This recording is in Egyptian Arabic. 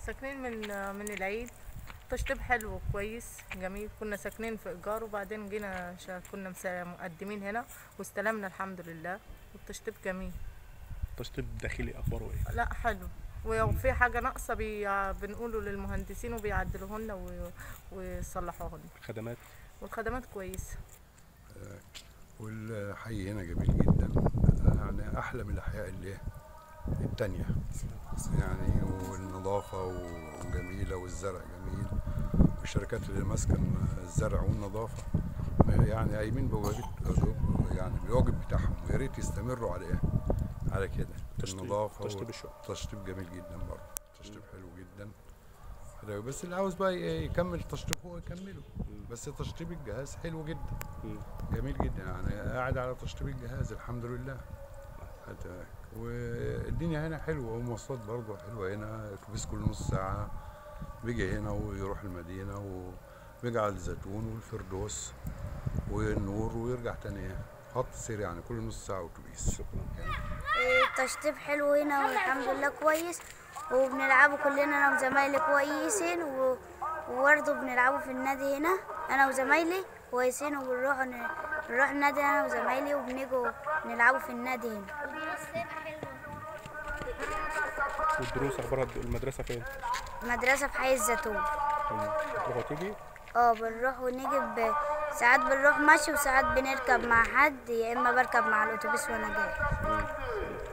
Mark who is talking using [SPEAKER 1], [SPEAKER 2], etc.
[SPEAKER 1] ساكنين من من العيد تشطيب حلو كويس جميل كنا ساكنين في ايجار وبعدين جينا شا- كنا مسا- مقدمين هنا واستلمنا الحمد لله والتشطيب جميل
[SPEAKER 2] التشطيب الداخلي اخباره ايه
[SPEAKER 1] لا حلو ولو في حاجه ناقصه بي... بنقوله للمهندسين وبيعدلوه لنا و... ويصلحوه لنا
[SPEAKER 2] الخدمات
[SPEAKER 1] والخدمات كويسه
[SPEAKER 3] والحي هنا جميل جدا يعني احلى من الاحياء اللي إيه؟ التانية يعني والنظافة وجميلة والزرع جميل والشركات اللي ماسكة الزرع والنظافة يعني قايمين بواجب يعني بالواجب بتاعهم ويا ريت يستمروا على ايه؟ على كده
[SPEAKER 2] تشطيب-
[SPEAKER 3] النظافة
[SPEAKER 2] تشطيب الشقق.
[SPEAKER 3] تشطيب جميل جدا برضه تشطيب حلو جدا حلو. بس اللي عاوز بقى ي- يكمل تشطيب هو يكمله بس تشطيب الجهاز حلو جدا
[SPEAKER 2] مم.
[SPEAKER 3] جميل جدا يعني قاعد على تشطيب الجهاز الحمد لله حتى والدنيا هنا حلوه والمواصلات برضه حلوه هنا اتوبيس كل نص ساعه بيجي هنا ويروح المدينه وبيجي على الزيتون والفردوس والنور ويرجع تاني خط سير يعني كل نص ساعه اتوبيس
[SPEAKER 2] شكرا
[SPEAKER 4] التشطيب حلو هنا والحمد لله كويس وبنلعبوا كلنا انا وزمايلي كويسين و- وبرضه بنلعبوا في النادي هنا انا وزمايلي كويسين وبنروح ن- نروح النادي انا وزمايلي وبنيجوا نلعبوا في النادي هنا
[SPEAKER 2] والدروس اخبارها المدرسه فين
[SPEAKER 4] مدرسة في حي الزيتون
[SPEAKER 2] مم. تروح وتيجي
[SPEAKER 4] اه بنروح ونيجي ب... ساعات بنروح مشي وساعات بنركب مع حد يا اما بركب مع الاتوبيس وانا جاي
[SPEAKER 2] مم.